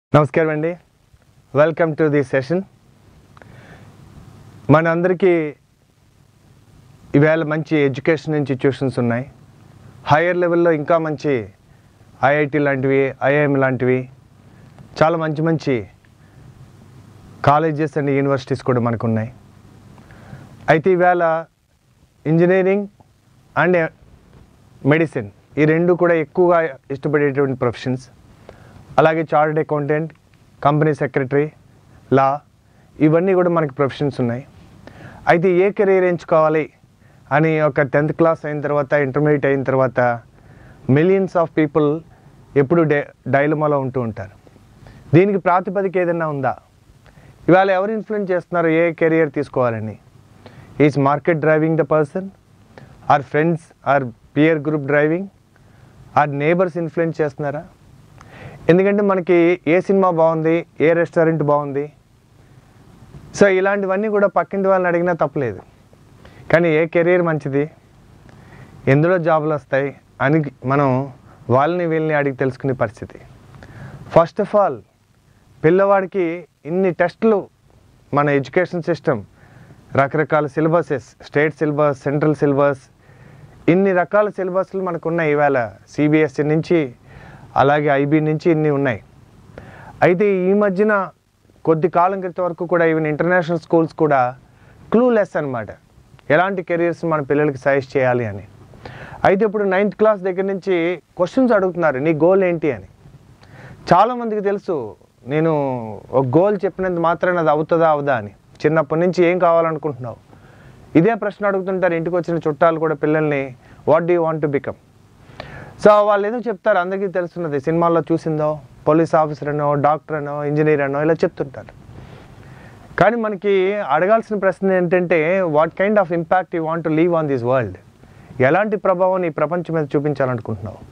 నమస్కారం అండి welcome to the session మనందరికీ ఈవేళ మంచి ఎడ్యుకేషన్ ఇన్స్టిట్యూషన్స్ ఉన్నాయి హయ్యర్ లెవెల్లో ఇంకా మంచి ఐఐటి లాంటివి ఐఐఎం లాంటివి చాలా మంచి మంచి కాలేజెస్ అండ్ యూనివర్సిటీస్ కూడా మనకు ఉన్నాయి అయితే ఈవేళ ఇంజనీరింగ్ అండ్ మెడిసిన్ ఈ రెండు కూడా ఎక్కువగా ఇష్టపడేటువంటి ప్రొఫెషన్స్ అలాగే chartered accountant company secretary law ఇవన్నీ కూడా మనకి ప్రొఫెషన్స్ ఉన్నాయి అయితే ఏ కెరీర్ ఎంచుకోవాలి అని ఒక టెన్త్ క్లాస్ అయిన తర్వాత ఇంటర్మీడియట్ అయిన తర్వాత మిలియన్స్ ఆఫ్ పీపుల్ ఎప్పుడు డే డైలమాలో ఉంటూ ఉంటారు దీనికి ప్రాతిపదిక ఏదైనా ఉందా ఇవాళ ఎవరు ఇన్ఫ్లుయెన్స్ చేస్తున్నారు ఏ కెరియర్ తీసుకోవాలని is market driving the person or friends or peer group driving or neighbours influence చేస్తున్నారా ఎందుకంటే మనకి ఏ సినిమా బాగుంది ఏ రెస్టారెంట్ బాగుంది సో ఇలాంటివన్నీ కూడా పక్కింటి వాళ్ళని అడిగినా తప్పలేదు కానీ ఏ కెరీర్ మంచిది ఎందులో జాబులు వస్తాయి అని మనం వాళ్ళని వీళ్ళని అడిగి తెలుసుకునే పరిస్థితి ఫస్ట్ ఆఫ్ ఆల్ పిల్లవాడికి ఇన్ని టెస్టులు మన ఎడ్యుకేషన్ సిస్టమ్ రకరకాల syllabuses state syllabus central syllabus ఇన్ని రకాల సిలబస్లు మనకు ఉన్నాయి ఈవేళ సిబిఎస్ఈ నుంచి అలాగే ఐబీ నుంచి ఇన్ని ఉన్నాయి అయితే ఈ మధ్యన కొద్ది కాలం క్రితం వరకు కూడా ఈవెన్ ఇంటర్నేషనల్ స్కూల్స్ కూడా క్లూ లెస్ అనమాట ఎలాంటి కెరీర్స్ మన పిల్లలకి సజెస్ట్ చేయాలి అని అయితే ఇప్పుడు నైన్త్ క్లాస్ దగ్గర నుంచి క్వశ్చన్స్ అడుగుతున్నారు నీ గోల్ ఏంటి అని చాలామందికి తెలుసు నేను ఒక గోల్ చెప్పినంత మాత్రాన అది అవుతుందా అవుదా అని చిన్నప్పటి నుంచి ఏం కావాలనుకుంటున్నావు ఇదే ప్రశ్న అడుగుతుంటారు ఇంటికి వచ్చిన చుట్టాలు కూడా పిల్లల్ని what do want to become so వాళ్ళు ఏదో చెప్తారు అందరికీ తెలుస్తున్నది సినిమాల్లో చూసిందో పోలీస్ ఆఫీసర్ అనో డాక్టర్ అనో ఇంజనీర్ అనో ఇలా చెప్తుంటారు కానీ మనకి అడగాల్సిన ప్రశ్న ఏంటంటే what kind of impact you want to leave on this world ఎలాంటి ప్రభావం ఈ ప్రపంచం మీద చూపించాలనుకుంటున్నావు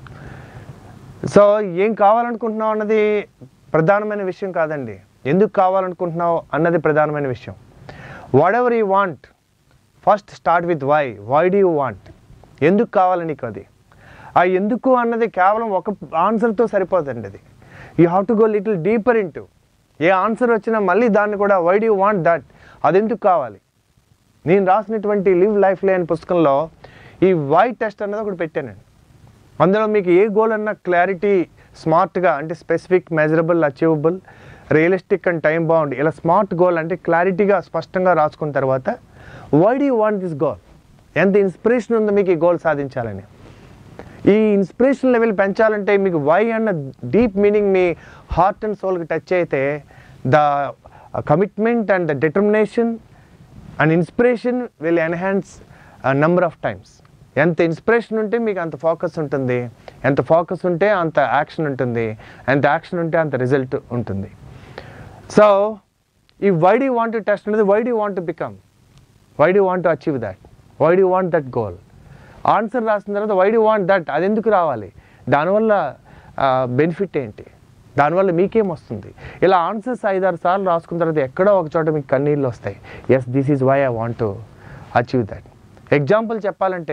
సో ఏం కావాలనుకుంటున్నావు అన్నది ప్రధానమైన విషయం కాదండి ఎందుకు కావాలనుకుంటున్నావు అన్నది ప్రధానమైన విషయం whatever you want first start with why why do you want ఎందుకు కావాలి నీకు అది ఆ ఎందుకు అన్నది కేవలం ఒక ఆన్సర్తో సరిపోతుంది అది you have to go little deeper into a answer వచ్చినా మళ్ళీ దాన్ని కూడా వై డూ వాంట్ దట్ అది ఎందుకు కావాలి నేను రాసినటువంటి లివ్ లైఫ్ లేని పుస్తకంలో ఈ వై టెస్ట్ అన్నది ఒకటి పెట్టానండి అందులో మీకు ఏ గోల్ అన్నా క్లారిటీ స్మార్ట్గా అంటే specific measurable achievable realistic and time bound ఇలా స్మార్ట్ గోల్ అంటే క్లారిటీగా స్పష్టంగా రాసుకున్న తర్వాత why do want this goal ఎంత ఇన్స్పిరేషన్ ఉందో మీకు ఈ గోల్ సాధించాలని ఈ ఇన్స్పిరేషన్ లెవెల్ పెంచాలంటే మీకు వై అన్న డీప్ మీనింగ్ మీ హార్ట్ అండ్ సోల్కి టచ్ అయితే the commitment and the determination and inspiration will enhance number of times ఎంత ఇన్స్పిరేషన్ ఉంటే మీకు అంత ఫోకస్ ఉంటుంది ఎంత ఫోకస్ ఉంటే అంత యాక్షన్ ఉంటుంది ఎంత యాక్షన్ ఉంటే అంత రిజల్ట్ ఉంటుంది సో ఈ why do want to test అనేది why do want to become why do want to achieve that why do want that goal answer రాసిన తర్వాత వై డూ వాంట్ దట్ అది ఎందుకు రావాలి దానివల్ల బెనిఫిట్ ఏంటి దానివల్ల మీకేం వస్తుంది ఇలా ఆన్సర్స్ ఐదారు సార్లు రాసుకున్న తర్వాత ఎక్కడో ఒక చోట మీకు కన్నీళ్ళు వస్తాయి yes this is why I want to achieve that example చెప్పాలంటే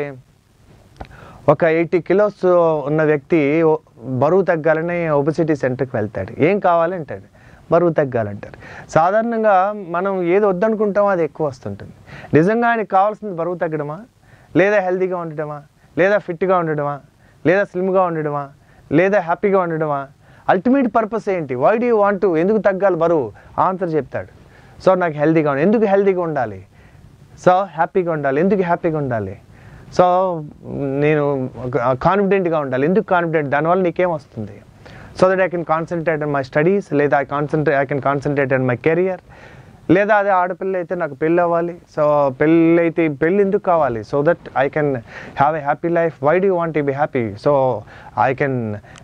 ఒక ఎయిటీ కిలోస్ ఉన్న వ్యక్తి ఓ- బరువు తగ్గాలని ఒబిసిటీ సెంటర్కి వెళ్తాడు ఏం కావాలంటాడు బరువు తగ్గాలంటారు సాధారణంగా మనం ఏది వద్దనుకుంటామో అది ఎక్కువ వస్తుంటుంది నిజంగా ఆయనకు కావాల్సింది బరువు తగ్గడమా లేదా హెల్తీగా ఉండడమా లేదా ఫిట్గా ఉండడమా లేదా స్లిమ్గా ఉండడమా లేదా హ్యాపీగా ఉండడమా అల్టిమేట్ పర్పస్ ఏంటి వై డూ వాంట్ టు ఎందుకు తగ్గాలి బరువు ఆన్సర్ చెప్తాడు సో నాకు హెల్తీగా ఉండాలి ఎందుకు హెల్తీగా ఉండాలి సో హ్యాపీగా ఉండాలి ఎందుకు హ్యాపీగా ఉండాలి సో నేను కాన్ఫిడెంట్గా ఉండాలి ఎందుకు కాన్ఫిడెంట్ దానివల్ల నీకేం వస్తుంది so that I can concentrate on my studies లేదా I concentrate I can concentrate on my career లేదా అదే ఆడపిల్ల అయితే నాకు పెళ్ళి అవ్వాలి సో పెళ్ళి అయితే పెళ్ళి ఎందుకు కావాలి so that I can have a happy life why do want be happy so I can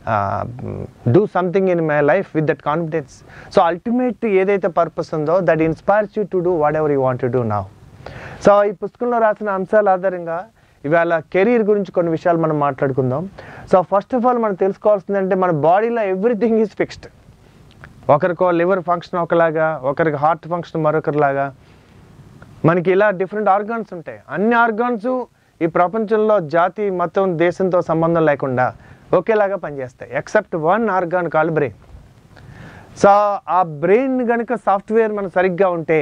do something in my life with that confidence so ultimate ఏదైతే పర్పస్ ఉందో that inspires you to do whatever you want to do now so ఈ పుస్తకంలో రాసిన అంశాల ఆధారంగా ఇవాళ career గురించి కొన్ని విషయాలు మనం మాట్లాడుకుందాం సో ఫస్ట్ ఆఫ్ ఆల్ మనం తెలుసుకోవాల్సింది అంటే మన బాడీలో ఎవ్రీథింగ్ ఈజ్ ఫిక్స్డ్ ఒకరికో లివర్ ఫంక్షన్ ఒకలాగా ఒకరికి హార్ట్ ఫంక్షన్ మరొకరిలాగా మనకి ఇలా డిఫరెంట్ ఆర్గాన్స్ ఉంటాయి అన్ని ఆర్గాన్స్ ఈ ప్రపంచంలో జాతి మతం దేశంతో సంబంధం లేకుండా ఒకేలాగా పనిచేస్తాయి except one organ call brain so ఆ బ్రెయిన్ కనుక సాఫ్ట్వేర్ మన సరిగ్గా ఉంటే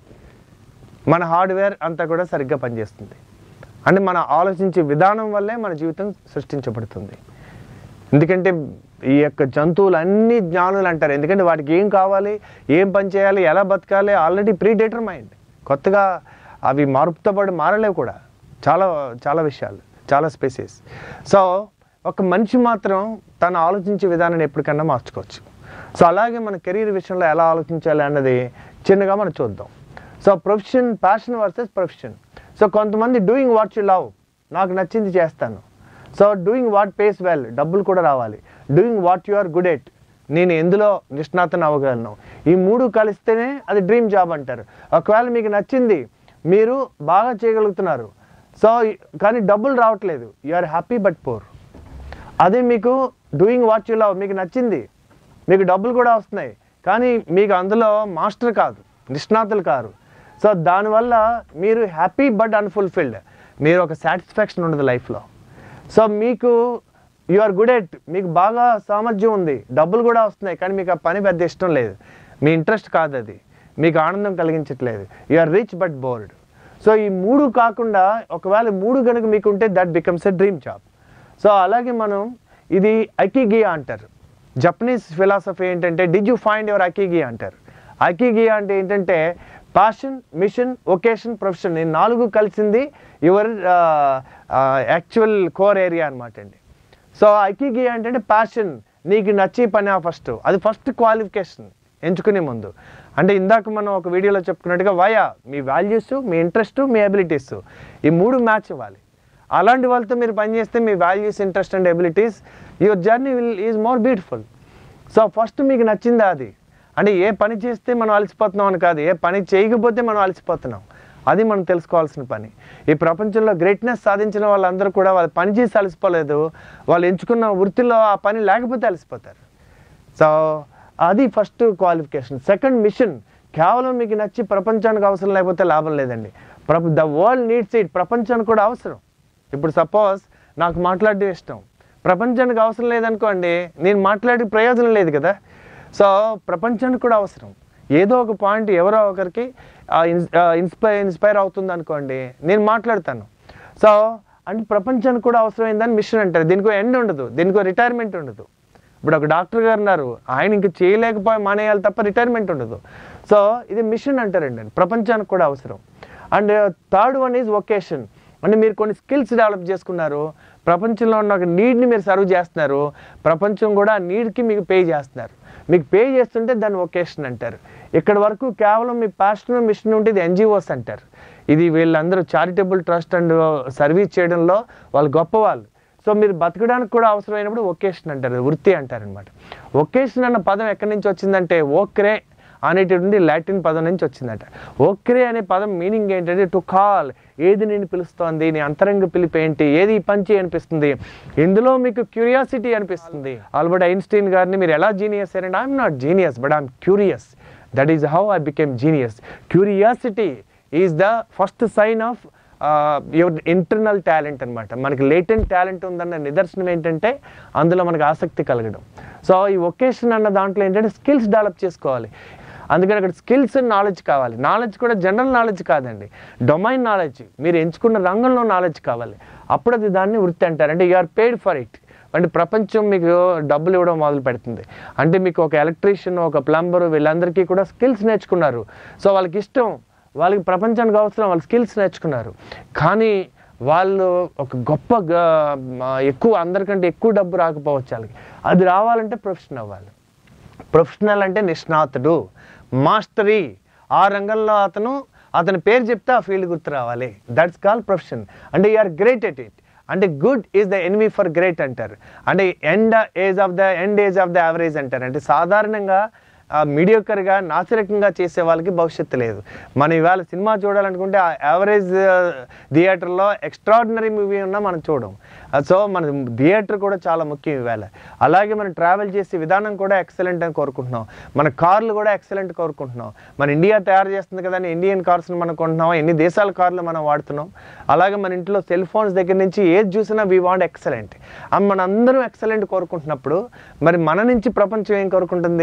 మన హార్డ్వేర్ అంతా కూడా సరిగ్గా పనిచేస్తుంది అంటే మన ఆలోచించే విధానం వల్లే మన జీవితం సృష్టించబడుతుంది ఎందుకంటే ఈ యొక్క జంతువులు అన్ని జ్ఞానులు అంటారు ఎందుకంటే వాటికి ఏం కావాలి ఏం పని చేయాలి ఎలా బతకాలి ఆల్రెడీ ప్రీ డిటర్మైండ్ కొత్తగా అవి మార్పుతో పాటు మారలేవు కూడా చాలా చాలా విషయాలు చాలా స్పేసెస్ సో ఒక మనిషి మాత్రం తను ఆలోచించే విధానాన్ని ఎప్పటికన్నా మార్చుకోవచ్చు సో అలాగే మన కెరీర్ విషయంలో ఎలా ఆలోచించాలి అన్నది చిన్నగా మనం చూద్దాం so profession passion versus profession so కొంతమంది డూయింగ్ వాట్ యు లవ్ నాకు నచ్చింది చేస్తాను so doing what pays well డబ్బులు కూడా రావాలి doing what you are good at నేను ఎందులో నిష్ణాతను అవ్వగలను ఈ మూడు కలిస్తేనే అది డ్రీమ్ జాబ్ అంటారు ఒకవేళ మీకు నచ్చింది మీరు బాగా చేయగలుగుతున్నారు సో కానీ డబ్బులు రావట్లేదు you are happy but poor అదే మీకు డూయింగ్ వాట్ యు లవ్ మీకు నచ్చింది మీకు డబ్బులు కూడా వస్తున్నాయి కానీ మీకు అందులో మాస్టర్ కాదు నిష్ణాతులు కారు సో దానివల్ల మీరు హ్యాపీ బట్ అన్ఫుల్ఫిల్డ్ మీరు ఒక సాటిస్ఫాక్షన్ ఉండదు లైఫ్లో సో మీకు యు ఆర్ గుడ్ ఎట్ మీకు బాగా సామర్థ్యం ఉంది డబ్బులు కూడా వస్తున్నాయి కానీ మీకు ఆ పని పెద్ద ఇష్టం లేదు మీ ఇంట్రెస్ట్ కాదు అది మీకు ఆనందం కలిగించట్లేదు you are rich but bored so ఈ మూడు కాకుండా ఒకవేళ మూడు కనుక మీకు ఉంటే that becomes a dream job so అలాగే మనం ఇది అకిగియా అంటారు జపనీస్ ఫిలాసఫీ ఏంటంటే did you find your ikigai అంటారు అకిగియా అంటే ఏంటంటే ప్యాషన్ మిషన్ ఒకేషన్ ప్రొఫెషన్ ఈ నాలుగు కలిసింది యువర్ యాక్చువల్ కోర్ ఏరియా అనమాట అండి సో ఐకిగి ఏంటంటే ప్యాషన్ నీకు నచ్చి పని ఫస్ట్ అది ఫస్ట్ క్వాలిఫికేషన్ ఎంచుకునే ముందు అంటే ఇందాక మనం ఒక వీడియోలో చెప్పుకున్నట్టుగా వయా మీ వాల్యూస్ మీ ఇంట్రెస్ట్ మీ అబిలిటీస్ ఈ మూడు మ్యాచ్ ఇవ్వాలి అలాంటి వాళ్ళతో మీరు పని చేస్తే మీ values interest and abilities your journey will is more beautiful so first మీకు నచ్చిందా అది అంటే ఏ పని చేస్తే మనం అలసిపోతున్నాం అని కాదు ఏ పని చేయకపోతే మనం అలసిపోతున్నాం అది మనం తెలుసుకోవాల్సిన పని ఈ ప్రపంచంలో గ్రేట్నెస్ సాధించిన వాళ్ళందరూ కూడా వాళ్ళు పని చేసి అలసిపోలేదు వాళ్ళు ఎంచుకున్న వృత్తిలో ఆ పని లేకపోతే అలసిపోతారు సో అది ఫస్ట్ క్వాలిఫికేషన్ సెకండ్ మిషన్ కేవలం మీకు నచ్చి ప్రపంచానికి అవసరం లేకపోతే లాభం లేదండి ప్రప ద వరల్డ్ నీడ్స్ ఇట్ ప్రపంచానికి కూడా అవసరం ఇప్పుడు సపోజ్ నాకు మాట్లాడడం ఇష్టం ప్రపంచానికి అవసరం లేదనుకోండి నేను మాట్లాడే ప్రయోజనం లేదు కదా సో ప్రపంచానికి కూడా అవసరం ఏదో ఒక పాయింట్ ఎవరో ఒకరికి ఇన్స్పైర్ ఇన్స్పైర్ అవుతుంది అనుకోండి నేను మాట్లాడతాను సో అంటే ప్రపంచానికి కూడా అవసరమైందని మిషన్ అంటారు దీనికి ఎండ్ ఉండదు దీనికి రిటైర్మెంట్ ఉండదు ఇప్పుడు ఒక డాక్టర్ గారు ఉన్నారు ఆయన ఇంక చేయలేకపోయి మానేయాలి తప్ప రిటైర్మెంట్ ఉండదు సో ఇది మిషన్ అంటారండి ప్రపంచానికి కూడా అవసరం and third one is vocation అంటే మీరు కొన్ని స్కిల్స్ డెవలప్ చేసుకున్నారు ప్రపంచంలో ఉన్న ఒక నీడ్ని మీరు సర్వ్ చేస్తున్నారు ప్రపంచం కూడా ఆ నీడ్కి మీకు పే చేస్తున్నారు మీకు పే చేస్తుంటే దాన్ని వొకేషన్ అంటారు ఇక్కడ వరకు కేవలం మీ ప్యాషన్ మిషన్ ఉంటే ఇది ఎన్జిఓస్ అంటారు ఇది వీళ్ళందరూ చారిటబుల్ ట్రస్ట్ అండ్ సర్వీస్ చేయడంలో వాళ్ళు గొప్పవాళ్ళు సో మీరు బతకడానికి కూడా అవసరమైనప్పుడు ఒకేషన్ అంటారు వృత్తి అంటారనమాట ఒకేషన్ అన్న పదం ఎక్కడి నుంచి వచ్చిందంటే ఓక్రే అనేటువంటి లాటిన్ పదం నుంచి వచ్చిందట ఓక్రే అనే పదం మీనింగ్ ఏంటంటే టు కాల్ ఏది నేను పిలుస్తోంది నీ అంతరంగ పిలిపి ఏంటి ఏది ఈ పంచి అనిపిస్తుంది ఇందులో మీకు క్యూరియాసిటీ అనిపిస్తుంది ఆల్బర్ట్ ఐన్స్టీన్ గారిని మీరు ఎలా జీనియస్ అయ్యారంటే I'm not genius but I'm curious that is how I became genius curiosity is the first sign of your internal talent అనమాట మనకి లేటెంట్ టాలెంట్ ఉందన్న నిదర్శనం ఏంటంటే అందులో మనకు ఆసక్తి కలగడం సో ఈ ఒకేషన్ అన్న దాంట్లో ఏంటంటే స్కిల్స్ డెవలప్ చేసుకోవాలి అందుకని అక్కడ స్కిల్స్ అండ్ నాలెడ్జ్ కావాలి నాలెడ్జ్ కూడా జనరల్ నాలెడ్జ్ కాదండి డొమైన్ నాలెడ్జ్ మీరు ఎంచుకున్న రంగంలో నాలెడ్జ్ కావాలి అప్పుడు అది దాన్ని వృత్తి అంటారు అంటే you are paid for it అంటే ప్రపంచం మీకు డబ్బులు ఇవ్వడం మొదలు పెడుతుంది అంటే మీకు ఒక ఎలక్ట్రీషియన్ ఒక ప్లంబర్ వీళ్ళందరికీ కూడా స్కిల్స్ నేర్చుకున్నారు సో వాళ్ళకి ఇష్టం వాళ్ళకి ప్రపంచానికి అవసరం వాళ్ళు స్కిల్స్ నేర్చుకున్నారు కానీ వాళ్ళు ఒక గొప్ప గ- మ- ఎక్కువ అందరికంటే ఎక్కువ డబ్బు రాకపోవచ్చు వాళ్ళకి అది రావాలంటే ప్రొఫెషన్ అవ్వాలి ప్రొఫెషనల్ అంటే నిష్ణాతుడు మాస్టరీ ఆ రంగంలో అతను అతని పేరు చెప్తే ఆ ఫీల్డ్ గుర్తు రావాలి దట్స్ కాల్ ప్రొఫెషన్ అంటే యూఆర్ గ్రేట్ ఎట్ ఇట్ అంటే good is the enemy for great అంటారు అంటే end age of the end age of the average అంటారు అంటే సాధారణంగా మీడియోకర్గా నాసిరకంగా చేసే వాళ్ళకి భవిష్యత్తు లేదు మనం ఇవాళ సినిమా చూడాలనుకుంటే ఆ యావరేజ్ థియేటర్లో ఎక్స్ట్రాడినరీ మూవీ ఉన్నా మనం చూడం సో మన థియేటర్ కూడా చాలా ముఖ్యం ఇవాళ అలాగే మనం ట్రావెల్ చేసే విధానం కూడా ఎక్సలెంట్ అని కోరుకుంటున్నాం మన కార్లు కూడా ఎక్సలెంట్ కోరుకుంటున్నాం మన ఇండియా తయారు చేస్తుంది కదా అని ఇండియన్ కార్స్ని మనం కొంటున్నాం ఎన్ని దేశాల కార్లు మనం వాడుతున్నాం అలాగే మన ఇంట్లో సెల్ ఫోన్స్ దగ్గర నుంచి ఏది చూసినా వీ వాంట్ ఎక్సలెంట్ మన అందరం ఎక్సలెంట్ కోరుకుంటున్నప్పుడు మరి మన నుంచి ప్రపంచం ఏం కోరుకుంటుంది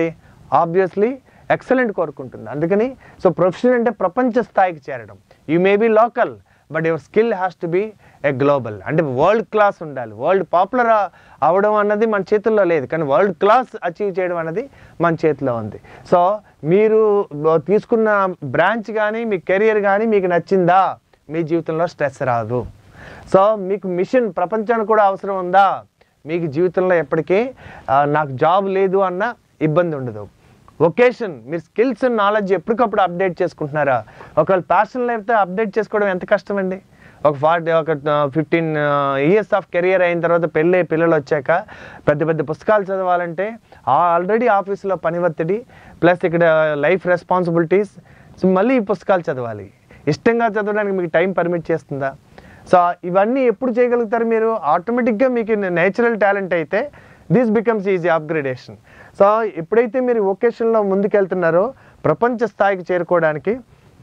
ఆబ్వియస్లీ ఎక్సలెంట్ కోరుకుంటుంది అందుకని సో ప్రొఫెషన్ అంటే ప్రపంచ స్థాయికి చేరడం you may be local but your skill has to be a global అంటే వరల్డ్ క్లాస్ ఉండాలి వరల్డ్ పాపులర్ అవడం అన్నది మన చేతుల్లో లేదు కానీ వరల్డ్ క్లాస్ అచీవ్ చేయడం అనేది మన చేతిలో ఉంది సో మీరు తీసుకున్న బ్రాంచ్ కానీ మీ కెరియర్ కానీ మీకు నచ్చిందా మీ జీవితంలో స్ట్రెస్ రాదు సో మీకు మిషన్ ప్రపంచానికి కూడా అవసరం ఉందా మీకు జీవితంలో ఎప్పటికీ ఆ, నాకు జాబ్ లేదు అన్న ఇబ్బంది ఉండదు ఒకేషన్ మీరు స్కిల్స్ నాలెడ్జ్ ఎప్పటికప్పుడు అప్డేట్ చేసుకుంటున్నారా ఒకవేళ ప్యాషన్ లేకపోతే అప్డేట్ చేసుకోవడం ఎంత కష్టం అండి ఒక ఫార్టీ ఒక ఫిఫ్టీన్ ఇయర్స్ ఆఫ్ కెరియర్ అయిన తర్వాత పెళ్ళి పిల్లలు వచ్చాక పెద్ద పెద్ద పుస్తకాలు చదవాలంటే ఆల్రెడీ ఆఫీస్లో పని ఒత్తిడి ప్లస్ ఇక్కడ లైఫ్ రెస్పాన్సిబిలిటీస్ సో మళ్ళీ ఈ పుస్తకాలు చదవాలి ఇష్టంగా చదవడానికి మీకు టైం పర్మిట్ చేస్తుందా సో ఇవన్నీ ఎప్పుడు చేయగలుగుతారు మీరు ఆటోమేటిక్గా మీకు నేచురల్ టాలెంట్ అయితే this becomes easy upgradation so ఎప్పుడైతే మీరు ఒకేషన్లో ముందుకెళ్తున్నారో ప్రపంచ స్థాయికి చేరుకోవడానికి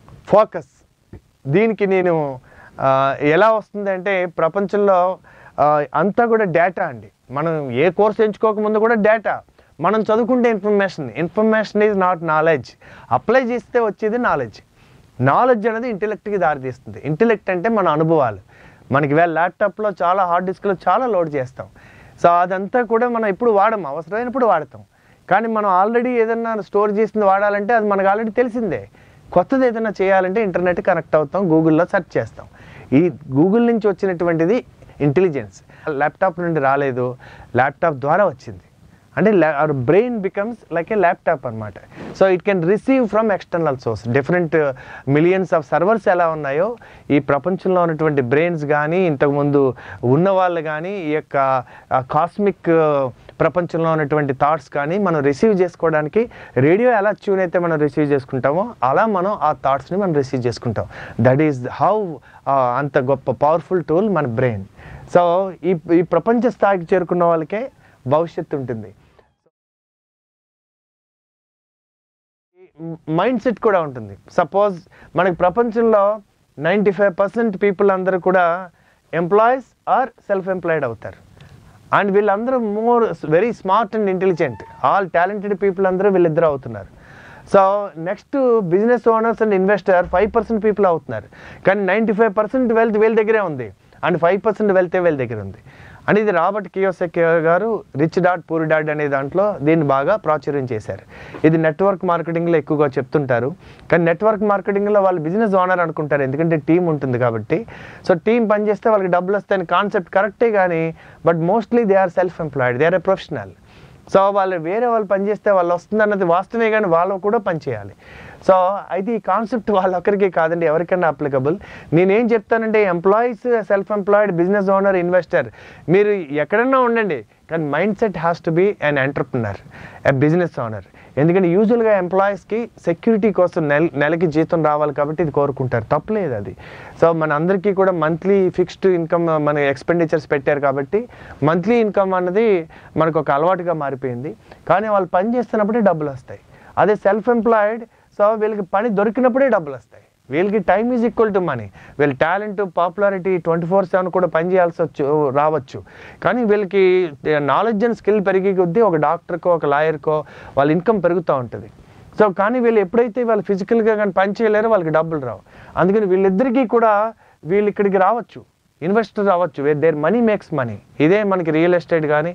ఫోకస్ దీనికి నేను ఆ, ఎలా వస్తుంది అంటే ప్రపంచంలో ఆ, అంతా కూడా డేటా అండి మనం ఏ కోర్స్ ఎంచుకోక ముందు కూడా డేటా మనం చదువుకుంటే information information is not knowledge apply చేస్తే వచ్చేది నాలెడ్జ్ నాలెడ్జ్ అనేది ఇంటెలెక్ట్కి దారితీస్తుంది ఇంటెలెక్ట్ అంటే మన అనుభవాలు మనకి వేళ ల్యాప్టాప్లో చాలా హార్డ్ డిస్క్లో చాలా లోడ్ చేస్తాం సో అదంతా కూడా మనం ఎప్పుడు వాడము అవసరమైనప్పుడు వాడతాం కానీ మనం ఆల్రెడీ ఏదన్నా స్టోర్ చేసింది వాడాలంటే అది మనకు ఆల్రెడీ తెలిసిందే కొత్తది ఏదైనా చేయాలంటే ఇంటర్నెట్ కనెక్ట్ అవుతాం గూగుల్లో సెర్చ్ చేస్తాం ఈ గూగుల్ నుంచి వచ్చినటువంటిది ఇంటెలిజెన్స్ ల్యాప్టాప్ నుండి రాలేదు ల్యాప్టాప్ ద్వారా వచ్చింది అంటే our brain becomes like a laptop అనమాట so it can receive from external source different millions of servers ఎలా ఉన్నాయో ఈ ప్రపంచంలో ఉన్నటువంటి బ్రెయిన్స్ కానీ ఇంతకుముందు ఉన్న వాళ్ళు కానీ ఈ యొక్క కాస్మిక్ ప్రపంచంలో ఉన్నటువంటి థాట్స్ కానీ మనం రిసీవ్ చేసుకోవడానికి రేడియో ఎలా ట్యూన్ అయితే మనం రిసీవ్ చేసుకుంటామో అలా మనం ఆ థాట్స్ని మనం రిసీవ్ చేసుకుంటాం దట్ ఈస్ హౌ అంత గొప్ప పవర్ఫుల్ టూల్ మన బ్రెయిన్ సో ఈ ఈ ప్రపంచ స్థాయికి చేరుకున్న వాళ్ళకే భవిష్యత్తు ఉంటుంది మైండ్ సెట్ కూడా ఉంటుంది సపోజ్ మనకి ప్రపంచంలో నైంటీ ఫైవ్ పర్సెంట్ పీపుల్ అందరూ కూడా ఎంప్లాయీస్ ఆర్ సెల్ఫ్ ఎంప్లాయిడ్ అవుతారు అండ్ వీళ్ళందరూ more very smart and intelligent all talented people అందరూ వీళ్ళిద్దరు అవుతున్నారు so next business owners and investor five percent people అవుతున్నారు కానీ నైంటీ ఫైవ్ పర్సెంట్ వెల్త్ వీళ్ళ దగ్గరే ఉంది అండ్ ఫైవ్ పర్సెంట్ వెల్తే వీళ్ళ దగ్గర ఉంది అండ్ ఇది రాబర్ట్ కియోసెక్ గారు రిచ్ డాట్ పూర్ డాట్ అనే దాంట్లో దీన్ని బాగా ప్రాచుర్యం చేశారు ఇది నెట్వర్క్ మార్కెటింగ్లో ఎక్కువగా చెప్తుంటారు కానీ నెట్వర్క్ మార్కెటింగ్లో వాళ్ళు బిజినెస్ ఓనర్ అనుకుంటారు ఎందుకంటే టీం ఉంటుంది కాబట్టి సో టీం పనిచేస్తే వాళ్ళకి డబ్బులు వస్తాయని కాన్సెప్ట్ కరెక్టే కానీ but mostly they are self employed they are a professional so వాళ్ళు వేరే వాళ్ళు పనిచేస్తే వాళ్ళు వస్తుంది అన్నది వాస్తవమే కానీ వాళ్ళు కూడా పనిచేయాలి సో అయితే ఈ కాన్సెప్ట్ వాళ్ళొక్కరికి కాదండి ఎవరికైనా అప్లికబుల్ నేనేం చెప్తానంటే employees self employed business owner investor మీరు ఎక్కడన్నా ఉండండి కానీ mindset has to be an entrepreneur a business owner ఎందుకంటే యూజువల్గా ఎంప్లాయీస్కి సెక్యూరిటీ కోసం నెల నెలకి జీతం రావాలి కాబట్టి ఇది కోరుకుంటారు తప్పలేదు అది సో మన అందరికీ కూడా మంత్లీ ఫిక్స్డ్ ఇన్కమ్ మన ఎక్స్పెండిచర్స్ పెట్టారు కాబట్టి మంత్లీ ఇన్కమ్ అన్నది మనకు ఒక అలవాటుగా మారిపోయింది కానీ వాళ్ళు పని చేస్తున్నప్పుడే డబ్బులు వస్తాయి అదే సెల్ఫ్ ఎంప్లాయిడ్ సో వీళ్ళకి పని దొరికినప్పుడే డబ్బులు వస్తాయి వీళ్ళకి time is equal to money వీళ్ళ talent popularity twenty four seven కూడా పని చేయాల్సి వచ్చు రావచ్చు కానీ వీళ్ళకి నాలెడ్జ్ అండ్ స్కిల్ పెరిగే కొద్దీ ఒక డాక్టర్కో ఒక లాయర్కో వాళ్ళ ఇన్కమ్ పెరుగుతూ ఉంటుంది సో కానీ వీళ్ళు ఎప్పుడైతే వాళ్ళు ఫిజికల్గా కానీ పని చేయలేరో వాళ్ళకి డబ్బులు రావు అందుకని వీళ్ళిద్దరికీ కూడా వీళ్ళు ఇక్కడికి రావచ్చు ఇన్వెస్టర్ రావచ్చు దేర్ మనీ మేక్స్ మనీ ఇదే మనకి రియల్ ఎస్టేట్ కానీ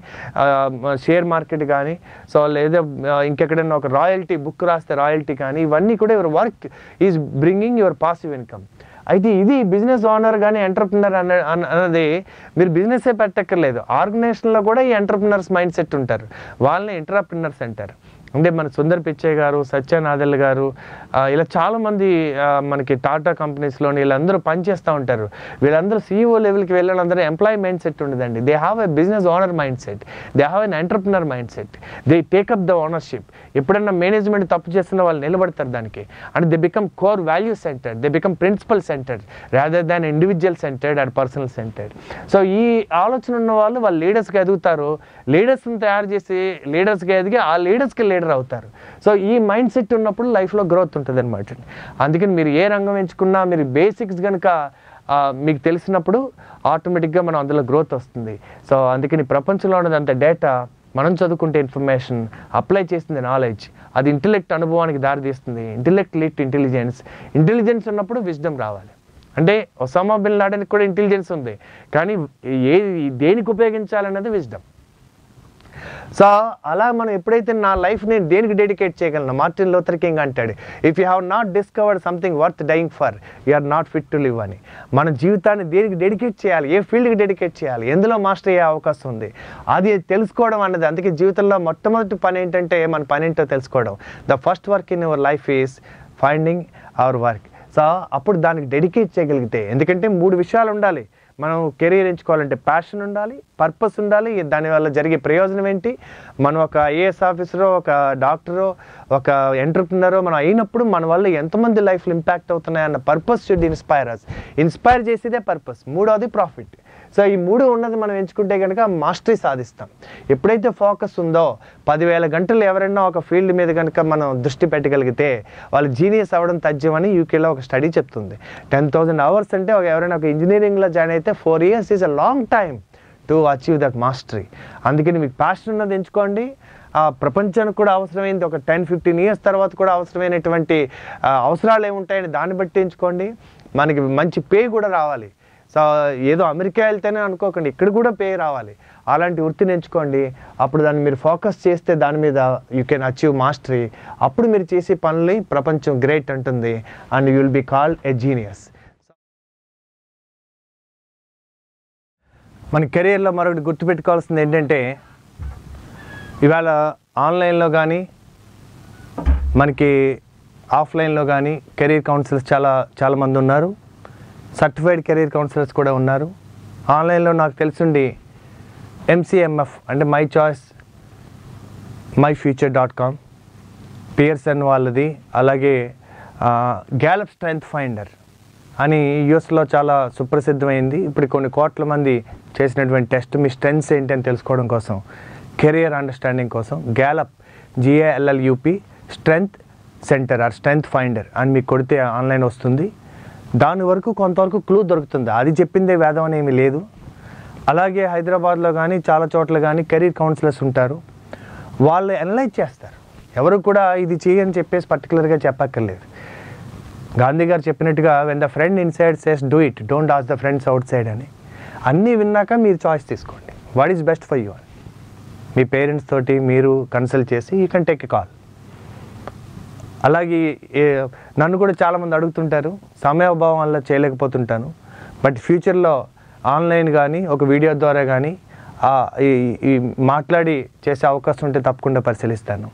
షేర్ మార్కెట్ కానీ సో లేదా ఆ, ఇంకెక్కడైనా ఒక రాయల్టీ బుక్ రాస్తే రాయల్టీ కానీ ఇవన్నీ కూడా your work is bringing your passive income అయితే ఇది బిజినెస్ ఓనర్ కానీ ఎంటర్ప్రినర్ అన్న అన్న- అన్నది మీరు బిజినెసే పెట్టక్కర్లేదు ఆర్గనైజేషన్లో కూడా ఈ ఎంటర్ప్రినర్స్ మైండ్ సెట్ ఉంటారు వాళ్ళని ఎంటర్ప్రినర్స్ అంటారు అంటే మన సుందర్ పిచ్చయ్య గారు సత్యనాదెల్ గారు ఆ, ఇలా చాలామంది ఆ, మనకి టాటా కంపెనీస్లోని వీళ్ళందరూ పనిచేస్తూ ఉంటారు వీళ్ళందరూ సీఈఓ లెవెల్కి వెళ్ళినందరూ ఎంప్లాయీ మైండ్ సెట్ ఉండదండి they have a business owner mindset they have an entrepreneur mindset they take up the ownership ఎప్పుడన్నా మేనేజ్మెంట్ తప్పు చేస్తున్న వాళ్ళు నిలబడతారు దానికి and they become core value centred they become principle centred rather than individual centred and personal centred so ఈ ఆలోచన ఉన్న వాళ్ళు వాళ్ళు లీడర్స్గా ఎదుగుతారు లీడర్స్ని తయారు చేసి లీడర్స్గా ఎదిగి ఆ లీడర్స్కి లీడర్ అవుతారు సో ఈ మైండ్ సెట్ ఉన్నప్పుడు లైఫ్లో గ్రోత్ ఉంటుంది అనమాట అందుకని మీరు ఏ రంగం ఎంచుకున్నా మీరు బేసిక్స్ కనుక ఆ, మీకు తెలిసినప్పుడు ఆటోమేటిక్గా మనం అందులో గ్రోత్ వస్తుంది సో అందుకని ప్రపంచంలో ఉన్నదంత డేటా మనం చదువుకుంటే ఇన్ఫర్మేషన్ అప్లై చేసింది నాలెడ్జ్ అది ఇంటెలెక్ట్ అనుభవానికి దారితీస్తుంది intellect lead to intelligence intelligence ఉన్నప్పుడు విజ్డమ్ రావాలి అంటే ఒసామా బిన్ లాడెన్కి కూడా ఇంటెలిజెన్స్ ఉంది కానీ ఏ దేనికి ఉపయోగించాలన్నది విజ్డమ్ సో అలా మనం ఎప్పుడైతే నా లైఫ్ నేను దేనికి డెడికేట్ చేయగలను మార్టిన్ లూథర్ కింగ్ అంటాడు if you have not discovered something worth dying for you are not fit to live అని మన జీవితాన్ని దేనికి డెడికేట్ చేయాలి ఏ ఫీల్డ్కి డెడికేట్ చేయాలి ఎందులో మాస్టర్ అయ్యే అవకాశం ఉంది అది తెలుసుకోవడం అన్నది అందుకే జీవితంలో మొట్టమొదటి పని ఏంటంటే మన పని ఏంటో తెలుసుకోవడం the first work in your life is finding our work so అప్పుడు దానికి డెడికేట్ చేయగలిగితే ఎందుకంటే మూడు విషయాలు ఉండాలి మనం కెరీర్ ఎంచుకోవాలంటే ప్యాషన్ ఉండాలి పర్పస్ ఉండాలి దానివల్ల జరిగే ప్రయోజనం ఏంటి మనం ఒక ఐఏఎస్ ఆఫీసరో ఒక డాక్టరో ఒక ఎంటర్ప్రినరో మనం అయినప్పుడు మన వల్ల ఎంతమంది లైఫ్లో ఇంపాక్ట్ అవుతున్నాయి అన్న purpose should inspire us inspire చేసేదే పర్పస్ మూడోది ప్రాఫిట్ సో ఈ మూడు ఉన్నది మనం ఎంచుకుంటే కనుక మాస్టరీ సాధిస్తాం ఎప్పుడైతే ఫోకస్ ఉందో పదివేల గంటలు ఎవరైనా ఒక ఫీల్డ్ మీద కనుక మనం దృష్టి పెట్టగలిగితే వాళ్ళు జీనియస్ అవ్వడం తథ్యమని యూకేలో ఒక స్టడీ చెప్తుంది టెన్ థౌసండ్ అవర్స్ అంటే ఒక ఎవరైనా ఒక ఇంజనీరింగ్లో జాయిన్ అయితే four years is a long time to achieve that mastery అందుకని మీకు ప్యాషన్ ఉన్నది ఎంచుకోండి ఆ ప్రపంచానికి కూడా అవసరమైంది ఒక టెన్ ఫిఫ్టీన్ ఇయర్స్ తర్వాత కూడా అవసరమైనటువంటి ఆ, అవసరాలు ఏముంటాయని దాన్ని బట్టి ఎంచుకోండి మనకి మంచి పే కూడా రావాలి సో ఏదో అమెరికా వెళ్తేనే అనుకోకండి ఇక్కడ కూడా పే రావాలి అలాంటి వృత్తిని ఎంచుకోండి అప్పుడు దాన్ని మీరు ఫోకస్ చేస్తే దాని మీద యూ కెన్ అచీవ్ మాస్టరీ అప్పుడు మీరు చేసే పనులు ప్రపంచం గ్రేట్ అంటుంది and you will be called a genius మన కెరీర్లో మరొకటి గుర్తుపెట్టుకోవాల్సింది ఏంటంటే ఇవాళ ఆన్లైన్లో కానీ మనకి ఆఫ్లైన్లో కానీ కెరీర్ కౌన్సిలర్స్ చాలా చాలామంది ఉన్నారు సర్టిఫైడ్ కెరీర్ కౌన్సిలర్స్ కూడా ఉన్నారు ఆన్లైన్లో నాకు తెలిసిండి ఎంసీఎంఎఫ్ అంటే my choice my future dot com Pearson వాళ్ళది అలాగే గ్యాలప్ స్ట్రెంగ్త్ ఫైండర్ అని యుఎస్లో చాలా సుప్రసిద్ధమైంది ఇప్పుడు కొన్ని కోట్ల మంది చేసినటువంటి టెస్ట్ మీ స్ట్రెంగ్స్ ఏంటి అని తెలుసుకోవడం కోసం కెరియర్ అండర్స్టాండింగ్ కోసం Gallup G A L L U P strength centre or strength finder అని మీకు కొడితే ఆన్లైన్ వస్తుంది దాని వరకు కొంతవరకు క్లూ దొరుకుతుంది అది చెప్పిందే వేదం అని ఏమీ లేదు అలాగే హైదరాబాద్లో కానీ చాలా చోట్ల కానీ కెరీర్ కౌన్సిలర్స్ ఉంటారు వాళ్ళు అనలైజ్ చేస్తారు ఎవరు కూడా ఇది చేయని చెప్పేసి పర్టికులర్గా చెప్పక్కర్లేదు గాంధీ గారు చెప్పినట్టుగా when the friend inside says do it don't ask the friends outside అని అన్నీ విన్నాక మీరు చాయిస్ తీసుకోండి what is best for you అని మీ పేరెంట్స్ తోటి మీరు కన్సల్ట్ చేసి you can take a call అలాగే ఏ- నన్ను కూడా చాలామంది అడుగుతుంటారు సమయాభావం వల్ల చేయలేకపోతుంటాను బట్ ఫ్యూచర్లో ఆన్లైన్ కానీ ఒక వీడియో ద్వారా కానీ ఈ ఈ మాట్లాడి చేసే అవకాశం ఉంటే తప్పకుండా పరిశీలిస్తాను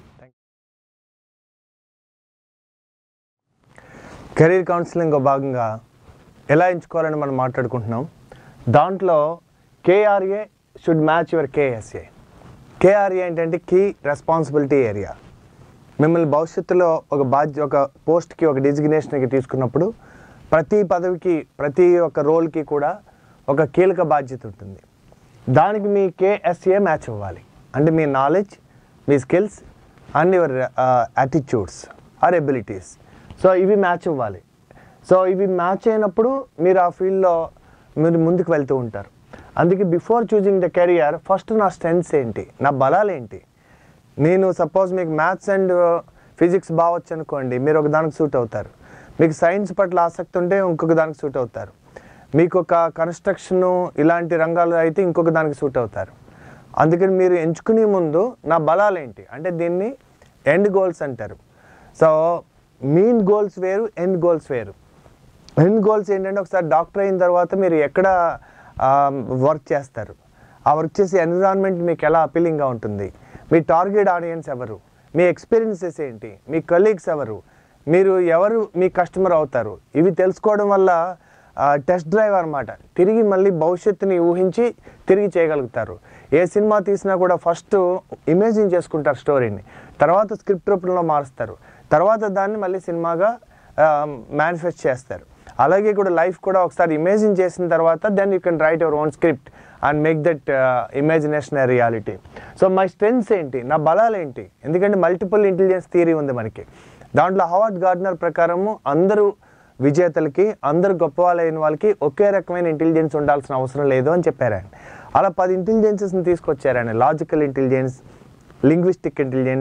కెరీర్ కౌన్సిలింగ్ భాగంగా ఎలా ఎంచుకోవాలని మనం మాట్లాడుకుంటున్నాం దాంట్లో KRA should match your KSA KRA ఏంటంటే కీ రెస్పాన్సిబిలిటీ ఏరియా మిమ్మల్ని భవిష్యత్తులో ఒక బాధ్య ఒక పోస్ట్కి ఒక డిజిగ్నేషన్కి తీసుకున్నప్పుడు ప్రతి పదవికి ప్రతి ఒక్క రోల్కి కూడా ఒక కీలక బాధ్యత ఉంటుంది దానికి మీ కేఎస్ఏ మ్యాచ్ అవ్వాలి అంటే మీ నాలెడ్జ్ మీ skills and your attitudes or abilities so ఇవి మ్యాచ్ అవ్వాలి సో ఇవి మ్యాచ్ అయినప్పుడు మీరు ఆ ఫీల్డ్లో మీరు ముందుకు వెళ్తూ ఉంటారు అందుకే before choosing the career first నా స్ట్రెంగ్స్ ఏంటి నా బలాలు ఏంటి నేను సపోజ్ మీకు మ్యాథ్స్ అండ్ ఫిజిక్స్ బాగొచ్చు అనుకోండి మీరు ఒక దానికి సూట్ అవుతారు మీకు సైన్స్ పట్ల ఆసక్తి ఉంటే ఇంకొక దానికి సూట్ అవుతారు మీకు ఒక కన్స్ట్రక్షన్ ఇలాంటి రంగాలు అయితే ఇంకొక దానికి సూట్ అవుతారు అందుకని మీరు ఎంచుకునే ముందు నా బలాలు ఏంటి అంటే దీన్ని ఎండ్ గోల్స్ అంటారు సో మీన్ గోల్స్ వేరు ఎండ్ గోల్స్ వేరు ఎండ్ గోల్స్ ఏంటంటే ఒకసారి డాక్టర్ అయిన తర్వాత మీరు ఎక్కడ వర్క్ చేస్తారు ఆ వర్క్ చేసే ఎన్విరాన్మెంట్ మీకు ఎలా అపీలింగ్గా ఉంటుంది మీ టార్గెట్ ఆడియన్స్ ఎవరు మీ ఎక్స్పీరియన్సెస్ ఏంటి మీ కలీగ్స్ ఎవరు మీరు ఎవరు మీ కస్టమర్ అవుతారు ఇవి తెలుసుకోవడం వల్ల టెస్ట్ డ్రైవ్ అనమాట తిరిగి మళ్ళీ భవిష్యత్తుని ఊహించి తిరిగి చేయగలుగుతారు ఏ సినిమా తీసినా కూడా ఫస్ట్ ఇమేజిన్ చేసుకుంటారు స్టోరీని తర్వాత స్క్రిప్ట్ రూపంలో మారుస్తారు తర్వాత దాన్ని మళ్ళీ సినిమాగా మేనిఫెస్ట్ చేస్తారు అలాగే కూడా లైఫ్ కూడా ఒకసారి ఇమేజిన్ చేసిన తర్వాత then you can write your own script and make that imagination a reality so my strengths ఏంటి నా బలాలు ఏంటి ఎందుకంటే మల్టిపుల్ ఇంటెలిజెన్స్ థియరీ ఉంది మనకి దాంట్లో హవార్డ్ గార్డనర్ ప్రకారము అందరూ విజేతలకి అందరు గొప్ప వాళ్ళైన వాళ్ళకి ఒకే రకమైన ఇంటెలిజెన్స్ ఉండాల్సిన అవసరం లేదు అని చెప్పారు ఆయన అలా పది ఇంటెలిజెన్సెస్ని తీసుకొచ్చారు ఆయన logical intelligence linguistic intelligence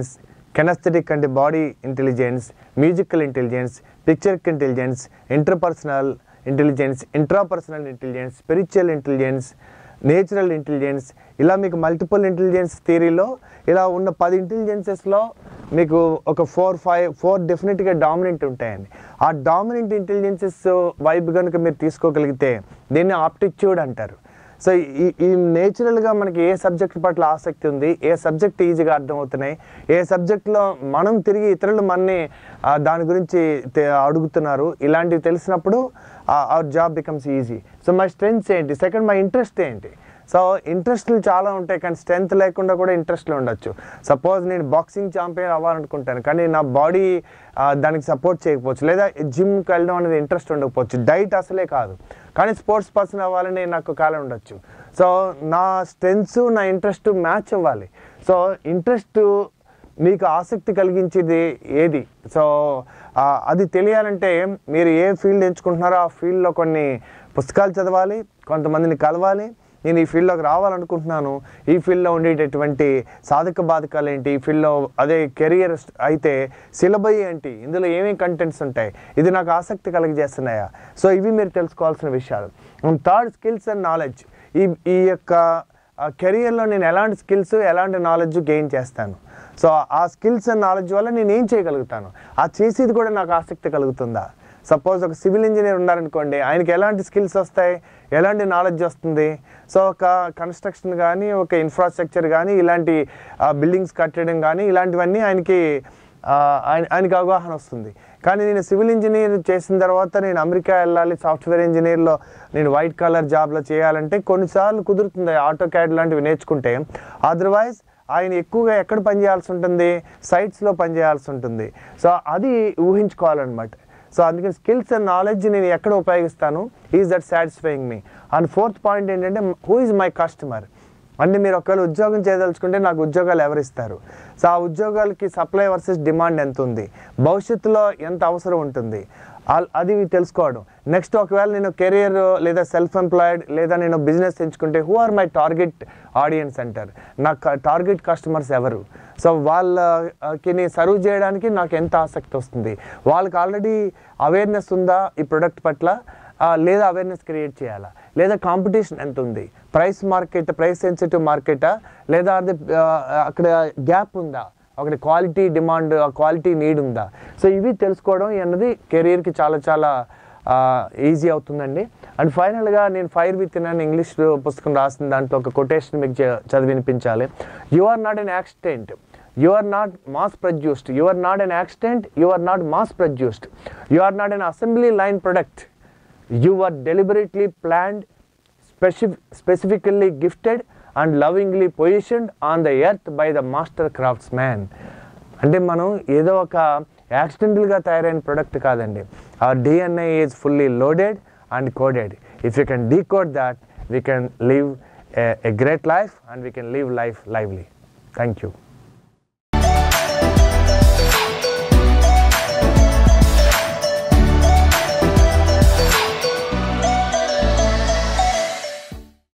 kinesthetic అంటే body intelligence musical intelligence picture intelligence interpersonal intelligence intrapersonal intelligence spiritual intelligence natural intelligence ఇలా మీకు మల్టిపుల్ ఇంటెలిజెన్స్ థియరీలో ఇలా ఉన్న పది ఇంటెలిజెన్సెస్లో మీకు ఒక ఫోర్ ఫైవ్ ఫోర్ డెఫినెట్గా డామినెంట్ ఉంటాయండి ఆ డామినెంట్ ఇంటెలిజెన్సెస్ వైపు కనుక మీరు తీసుకోగలిగితే దీన్ని ఆప్టిట్యూడ్ అంటారు సో ఈ ఈ నేచురల్గా మనకి ఏ సబ్జెక్ట్ పట్ల ఆసక్తి ఉంది ఏ సబ్జెక్ట్ ఈజీగా అర్థమవుతున్నాయి ఏ సబ్జెక్ట్లో మనం తిరిగి ఇతరులు మనని ఆ, దాని గురించి తె- అడుగుతున్నారు ఇలాంటివి తెలిసినప్పుడు our job becomes easy so my strengths ఏంటి సెకండ్ మై ఇంట్రెస్ట్ ఏంటి సో ఇంట్రెస్ట్లు చాలా ఉంటాయి కానీ స్ట్రెంత్ లేకుండా కూడా ఇంట్రెస్ట్లు ఉండొచ్చు సపోజ్ నేను బాక్సింగ్ ఛాంపియన్ అవ్వాలనుకుంటాను కానీ నా బాడీ దానికి సపోర్ట్ చేయకపోవచ్చు లేదా జిమ్కి వెళ్ళడం అనేది ఇంట్రెస్ట్ ఉండకపోవచ్చు డైట్ అసలే కాదు కానీ స్పోర్ట్స్ పర్సన్ అవ్వాలని నాకు కాలం ఉండొచ్చు సో నా స్ట్రెంగ్స్ నా ఇంట్రెస్ట్ మ్యాచ్ అవ్వాలి సో ఇంట్రెస్ట్ మీకు ఆసక్తి కలిగించేది ఏది సో ఆ, అది తెలియాలంటే మీరు ఏ ఫీల్డ్ ఎంచుకుంటున్నారో ఆ ఫీల్డ్లో కొన్ని పుస్తకాలు చదవాలి కొంతమందిని కలవాలి నేను ఈ ఫీల్డ్లోకి రావాలనుకుంటున్నాను ఈ ఫీల్డ్లో ఉండేటటువంటి సాధక బాధకాలు ఏంటి ఈ ఫీల్డ్లో అదే కెరియర్ అయితే సిలబై ఏంటి ఇందులో ఏమేమి కంటెంట్స్ ఉంటాయి ఇది నాకు ఆసక్తి కలిగజేస్తున్నాయా సో ఇవి మీరు తెలుసుకోవాల్సిన విషయాలు థర్డ్ స్కిల్స్ అండ్ నాలెడ్జ్ ఈ ఈ యొక్క కెరియర్లో నేను ఎలాంటి స్కిల్స్ ఎలాంటి నాలెడ్జ్ గెయిన్ చేస్తాను సో ఆ స్కిల్స్ అండ్ నాలెడ్జ్ వల్ల నేను ఏం చేయగలుగుతాను ఆ చేసేది కూడా నాకు ఆసక్తి కలుగుతుందా సపోజ్ ఒక సివిల్ ఇంజనీర్ ఉన్నారనుకోండి ఆయనకి ఎలాంటి స్కిల్స్ వస్తాయి ఎలాంటి నాలెడ్జ్ వస్తుంది సో ఒక కన్స్ట్రక్షన్ కానీ ఒక ఇన్ఫ్రాస్ట్రక్చర్ కానీ ఇలాంటి బిల్డింగ్స్ కట్టడం కానీ ఇలాంటివన్నీ ఆయనకి ఆ, ఆయన ఆయనకి అవగాహన వస్తుంది కానీ నేను సివిల్ ఇంజనీర్ చేసిన తర్వాత నేను అమెరికా వెళ్ళాలి సాఫ్ట్వేర్ ఇంజనీర్లో నేను వైట్ కలర్ జాబ్లో చేయాలంటే కొన్నిసార్లు కుదురుతుంది ఆటో క్యాడ్ లాంటివి నేర్చుకుంటే అదర్వైజ్ ఆయన ఎక్కువగా ఎక్కడ పనిచేయాల్సి ఉంటుంది సైట్స్లో పనిచేయాల్సి ఉంటుంది సో అది ఊహించుకోవాలన్నమాట సో అందుకని స్కిల్స్ అండ్ నాలెడ్జ్ నేను ఎక్కడ ఉపయోగిస్తాను is that satisfying me and fourth point ఏంటంటే హూ ఇస్ మై కస్టమర్ అంటే మీరు ఒకవేళ ఉద్యోగం చేయదలుచుకుంటే నాకు ఉద్యోగాలు ఎవరు ఇస్తారు సో ఆ ఉద్యోగాలకి సప్లై వర్సెస్ డిమాండ్ ఎంత ఉంది భవిష్యత్తులో ఎంత అవసరం ఉంటుంది ఆల్- అది తెలుసుకోవడం నెక్స్ట్ ఒకవేళ నేను కెరియర్ లేదా సెల్ఫ్ ఎంప్లాయిడ్ లేదా నేను బిజినెస్ ఎంచుకుంటే who are my target audience అంటారు నా టార్గెట్ కస్టమర్స్ ఎవరు సో వాళ్ళకి నేను సర్వ్ చేయడానికి నాకు ఎంత ఆసక్తి వస్తుంది వాళ్ళకి ఆల్రెడీ అవేర్నెస్ ఉందా ఈ ప్రొడక్ట్ పట్ల ఆ, లేదా అవేర్నెస్ క్రియేట్ చేయాలా లేదా కాంపిటీషన్ ఎంత ఉంది ప్రైస్ మార్కెట్ ప్రైస్ సెన్సిటివ్ మార్కెటా లేదా అది ఆ, అక్కడ గ్యాప్ ఉందా ఒకటి క్వాలిటీ డిమాండ్ క్వాలిటీ నీడ్ ఉందా సో ఇవి తెలుసుకోవడం అన్నది కెరీర్కి చాలా చాలా ఈజీ అవుతుందండి అండ్ ఫైనల్గా నేను ఫైర్ విత్ ఇన్ అని ఇంగ్లీష్ పుస్తకం రాసిన దాంట్లో ఒక కొటేషన్ మీకు చ- చదివి వినిపించాలి you are not an accident you are not mass produced you are not an accident you are not mass produced you are not an assembly line product you were deliberately planned, specif- specifically gifted, and lovingly positioned on the earth by the master craftsman. అంటే మనం ఏదో ఒక యాక్సిడెంటల్గా తయారైన product కాదండి our DNA is fully loaded and coded if you can decode that we can live a great life and we can live life lively thank you